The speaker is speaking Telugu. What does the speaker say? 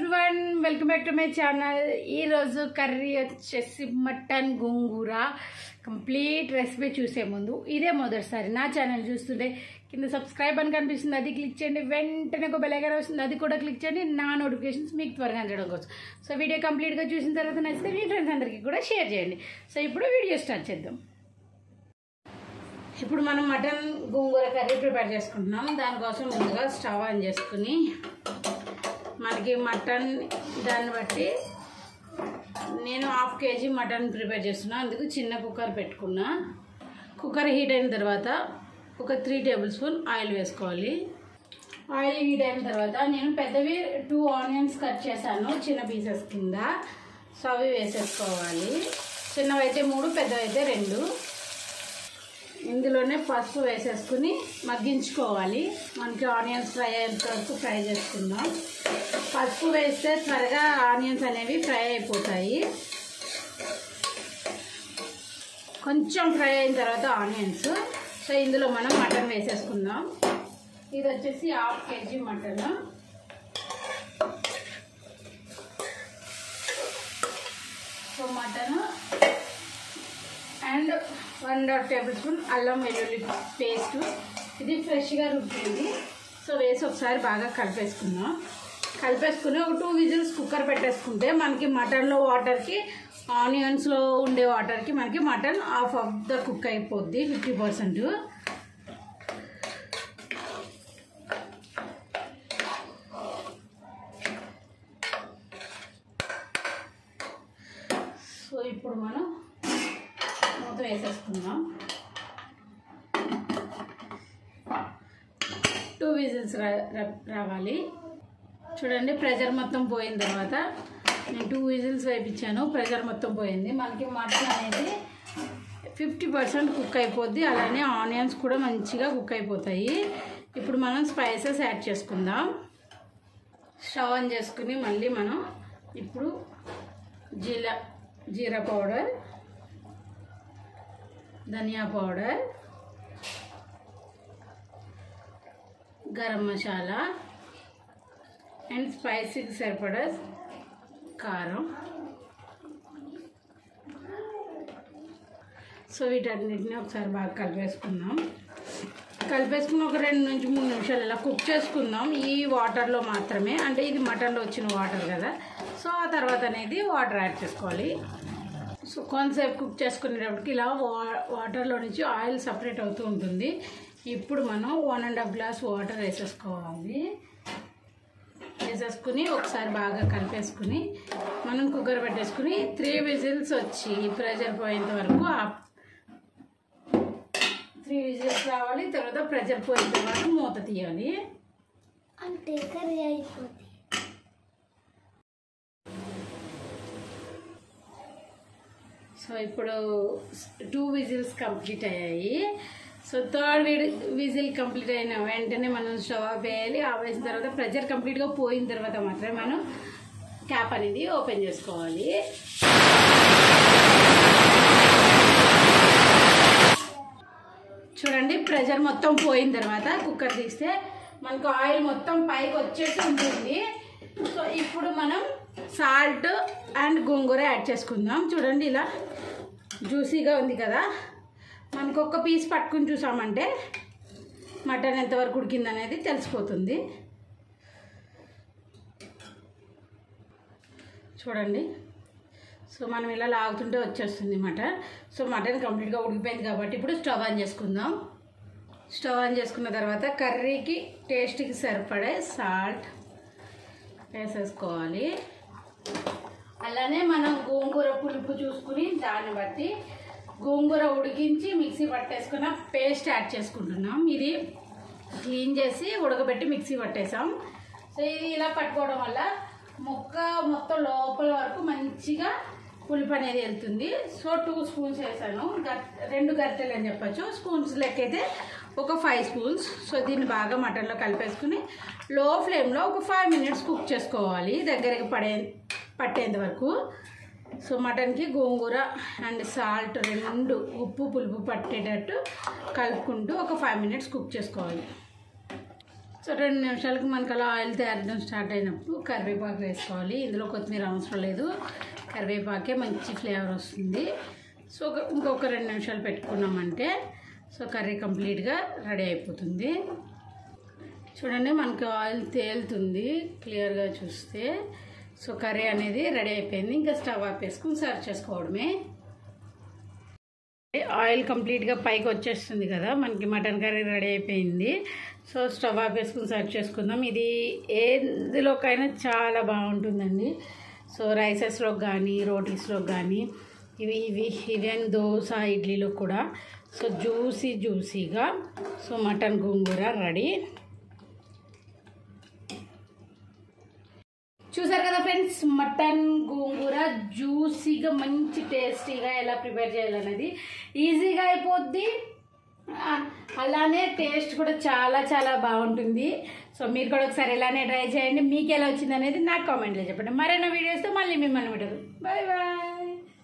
everyone welcome back to my channel ఈరోజు కర్రీ వచ్చేసి మటన్ గోంగూర కంప్లీట్ రెసిపీ చూసే ముందు ఇదే మొదటిసారి నా ఛానల్ చూస్తుంటే కింద సబ్స్క్రైబ్ అని కనిపిస్తుంది అది క్లిక్ చేయండి వెంటనే ఒక బెలైకన్ వస్తుంది అది కూడా క్లిక్ చేయండి నా నోటిఫికేషన్స్ మీకు త్వరగా అందడం కోసం సో వీడియో కంప్లీట్గా చూసిన తర్వాత నచ్చితే మీ ఫ్రెండ్స్ అందరికీ కూడా షేర్ చేయండి సో ఇప్పుడు వీడియో స్టార్ట్ చేద్దాం ఇప్పుడు మనం మటన్ గోంగూర కర్రీ ప్రిపేర్ చేసుకుంటున్నాం దానికోసం ముందుగా స్టవ్ ఆన్ చేసుకుని మనకి మటన్ దాన్ని బట్టి నేను హాఫ్ కేజీ మటన్ ప్రిపేర్ చేస్తున్నా అందుకు చిన్న కుక్కర్ పెట్టుకున్నా కుక్కర్ హీట్ అయిన తర్వాత ఒక త్రీ టేబుల్ స్పూన్ ఆయిల్ వేసుకోవాలి ఆయిల్ హీట్ అయిన తర్వాత నేను పెద్దవి టూ ఆనియన్స్ కట్ చేశాను చిన్న పీసెస్ కింద సో అవి వేసేసుకోవాలి చిన్నవైతే మూడు పెద్దవైతే రెండు ఇందులోనే పసుపు వేసేసుకుని మగ్గించుకోవాలి మనకి ఆనియన్స్ ఫ్రై అయ్యేంత వరకు ఫ్రై చేసుకుందాం పసుపు వేస్తే త్వరగా ఆనియన్స్ అనేవి ఫ్రై అయిపోతాయి కొంచెం ఫ్రై అయిన తర్వాత ఆనియన్స్ సో ఇందులో మనం మటన్ వేసేసుకుందాం ఇది వచ్చేసి half KG mutton so mutton and one and half tablespoon అల్లం వెల్లుల్లి పేస్ట్ ఇది ఫ్రెష్గా రుబ్బింది సో వేసి ఒకసారి బాగా కలిపేసుకుందాం కలిపేసుకుని ఒక టూ విజిల్స్ కుక్కర్ పెట్టేసుకుంటే మనకి మటన్లో వాటర్కి ఆనియన్స్లో ఉండే వాటర్కి మనకి mutton half of the cook అయిపోద్ది ఫిఫ్టీ పర్సెంట్ సో ఇప్పుడు మనం మూత వేసేసుకుందాం టూ విజిల్స్ రావాలి చూడండి ప్రెషర్ మొత్తం పోయిన తర్వాత నేను టూ విజిల్స్ వేయించాను ప్రెషర్ మొత్తం పోయింది మనకి మటన్ అనేది ఫిఫ్టీ పర్సెంట్ కుక్ అయిపోద్ది అలానే ఆనియన్స్ కూడా మంచిగా కుక్ అయిపోతాయి ఇప్పుడు మనం స్పైసెస్ యాడ్ చేసుకుందాం స్టవ్ ఆన్ చేసుకుని మళ్ళీ మనం ఇప్పుడు jeera jeera powder dhania powder garam masala and స్పైసీకి సరిపడా కారం సో వీటన్నిటిని ఒకసారి బాగా కలిపేసుకుందాం కలిపేసుకుని ఒక రెండు నుంచి మూడు నిమిషాలు ఇలా కుక్ చేసుకుందాం ఈ వాటర్లో మాత్రమే అంటే ఇది మటన్లో వచ్చిన వాటర్ కదా సో ఆ తర్వాత అనేది వాటర్ యాడ్ చేసుకోవాలి సో కొంతసేపు కుక్ చేసుకునేటప్పటికి ఇలా వా వాటర్లో నుంచి ఆయిల్ సపరేట్ అవుతూ ఉంటుంది ఇప్పుడు మనం one and half glass water వేసేసుకోవాలి వేసేసుకుని ఒకసారి బాగా కలిపేసుకుని మనం కుక్కర్ పెట్టేసుకుని త్రీ విజిల్స్ వచ్చి ప్రెషర్ పోయేంత వరకు త్రీ విజిల్స్ రావాలి తర్వాత ప్రెషర్ పోయిన తర్వాత మూత తీయాలి అంటే కర్రీ అయిపోతుంది సో ఇప్పుడు టూ విజిల్స్ కంప్లీట్ అయ్యాయి సో థర్డ్ విజిల్ కంప్లీట్ అయిన వెంటనే మనం స్టవ్ ఆఫ్ వేయాలి ఆఫ్ వేసిన తర్వాత ప్రెషర్ కంప్లీట్గా పోయిన తర్వాత మాత్రమే మనం క్యాప్ అనేది ఓపెన్ చేసుకోవాలి చూడండి ప్రెషర్ మొత్తం పోయిన తర్వాత కుక్కర్ తీస్తే మనకు ఆయిల్ మొత్తం పైకి వచ్చేసి ఉంటుంది సో ఇప్పుడు మనం సాల్ట్ అండ్ గోంగూర యాడ్ చేసుకుందాం చూడండి ఇలా జ్యూసీగా ఉంది కదా మనకు ఒక్క పీస్ పట్టుకుని చూసామంటే మటన్ ఎంతవరకు ఉడికింది అనేది తెలిసిపోతుంది చూడండి సో మనం ఇలా లాగుతుంటే వచ్చేస్తుంది మటన్ సో మటన్ కంప్లీట్గా ఉడికిపోయింది కాబట్టి ఇప్పుడు స్టవ్ ఆన్ చేసుకుందాం స్టవ్ ఆన్ చేసుకున్న తర్వాత కర్రీకి టేస్ట్కి సరిపడే సాల్ట్ వేసేసుకోవాలి అలానే మనం గోంగూర పులుపు చూసుకుని దాన్ని బట్టి గోంగూర ఉడికించి మిక్సీ పట్టేసుకున్న పేస్ట్ యాడ్ చేసుకుంటున్నాం ఇది క్లీన్ చేసి ఉడకబెట్టి మిక్సీ పట్టేసాం సో ఇది ఇలా పట్టుకోవడం వల్ల ముక్క మొత్తం లోపల వరకు మంచిగా పులుపు అనేది వెళ్తుంది సో టూ స్పూన్స్ వేసాను గట్ రెండు గరిటెలు అని చెప్పచ్చు స్పూన్స్ లెక్కైతే ఒక ఫైవ్ స్పూన్స్ సో దీన్ని బాగా మటన్లో కలిపేసుకుని లో ఫ్లేమ్లో ఒక ఫైవ్ మినిట్స్ కుక్ చేసుకోవాలి దగ్గరికి పడే పట్టేంత వరకు సో మటన్కి గోంగూర అండ్ సాల్ట్ రెండు ఉప్పు పులుపు పట్టేటట్టు కలుపుకుంటూ ఒక ఫైవ్ మినిట్స్ కుక్ చేసుకోవాలి సో రెండు నిమిషాలకి మనకు అలా ఆయిల్ తయారడం స్టార్ట్ అయినప్పుడు కరివేపాకు వేసుకోవాలి ఇందులో కొత్తిమీర అవసరం లేదు కరివేపాకే మంచి ఫ్లేవర్ వస్తుంది సో ఒక- ఇంకొక రెండు నిమిషాలు పెట్టుకున్నామంటే సో కర్రీ కంప్లీట్గా రెడీ అయిపోతుంది చూడండి మనకు ఆయిల్ తేలుతుంది క్లియర్గా చూస్తే సో కర్రీ అనేది రెడీ అయిపోయింది ఇంకా స్టవ్ ఆపేసుకుని సర్వ్ చేసుకోవడమే ఆయిల్ కంప్లీట్గా పైకి వచ్చేస్తుంది కదా మనకి మటన్ కర్రీ రెడీ అయిపోయింది సో స్టవ్ ఆపేసుకుని సర్వ్ చేసుకుందాం ఇది ఏదిలోకైనా చాలా బాగుంటుందండి సో రైసెస్లో కానీ రోటీస్లో కానీ ఇవి ఇవి ఈవెన్ దోశ ఇడ్లీలో కూడా సో జ్యూసీ జ్యూసీగా సో మటన్ గోంగూర రెడీ చూసారు కదా ఫ్రెండ్స్ మటన్ గోంగూర జ్యూసీగా మంచి టేస్టీగా ఎలా ప్రిపేర్ చేయాలనేది ఈజీగా అయిపోద్ది ఆ, అలానే టేస్ట్ కూడా చాలా చాలా బాగుంటుంది సో మీరు కూడా ఒకసారి ఇలానే ట్రై చేయండి మీకు ఎలా వచ్చింది అనేది నాకు కామెంట్లో చెప్పండి మరైనా వీడియోస్తో మళ్ళీ మిమ్మల్ని విడదు బాయ్ బాయ్